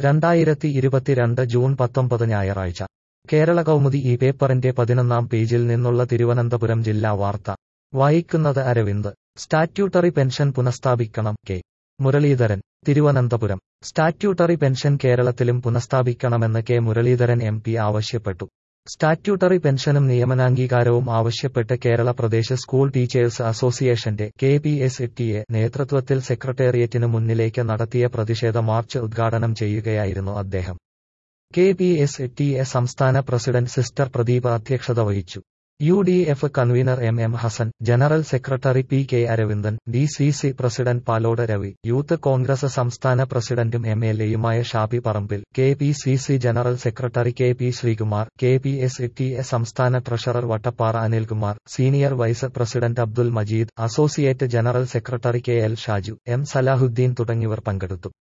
രണ്ടായിരത്തി ഇരുപത്തിരണ്ട് ജൂൺ പത്തൊമ്പത് ഞായറാഴ്ച കേരള കൗമുദി ഈ പേപ്പറിന്റെ പതിനൊന്നാം പേജിൽ നിന്നുള്ള തിരുവനന്തപുരം ജില്ലാ വാർത്ത വായിക്കുന്നത് അരവിന്ദ് സ്റ്റാറ്റ്യൂട്ടറി പെൻഷൻ പുനഃസ്ഥാപിക്കണം K Muraleedharan Thiruvananthapuram statutory pension കേരളത്തിലും പുനഃസ്ഥാപിക്കണമെന്ന് കെ മുരളീധരൻ എം പി ആവശ്യപ്പെട്ടു സ്റ്റാറ്റ്യൂട്ടറി പെൻഷനും നിയമനാംഗീകാരവും ആവശ്യപ്പെട്ട് കേരള പ്രദേശ് സ്കൂൾ ടീച്ചേഴ്സ് അസോസിയേഷന്റെ K P S T A നേതൃത്വത്തിൽ സെക്രട്ടേറിയറ്റിനു മുന്നിലേക്ക് നടത്തിയ പ്രതിഷേധ മാർച്ച് ഉദ്ഘാടനം ചെയ്യുകയായിരുന്നു അദ്ദേഹം K P S T A സംസ്ഥാന പ്രസിഡന്റ് സിസ്റ്റർ പ്രദീപ അധ്യക്ഷത വഹിച്ചു U D F convener M M Hassan general secretary P K Aravindan D C C president Palode Ravi youth Congress സംസ്ഥാന പ്രസിഡന്റും എം എൽ എയുമായ Shafi Parambil K P C C general secretary K P Sreekumar K P S T A സംസ്ഥാന treasurer Vattappara Anilkumar senior vice president Abdul Majeed associate general secretary K L Shaju M Salahuddeen തുടങ്ങിയവർ പങ്കെടുത്തു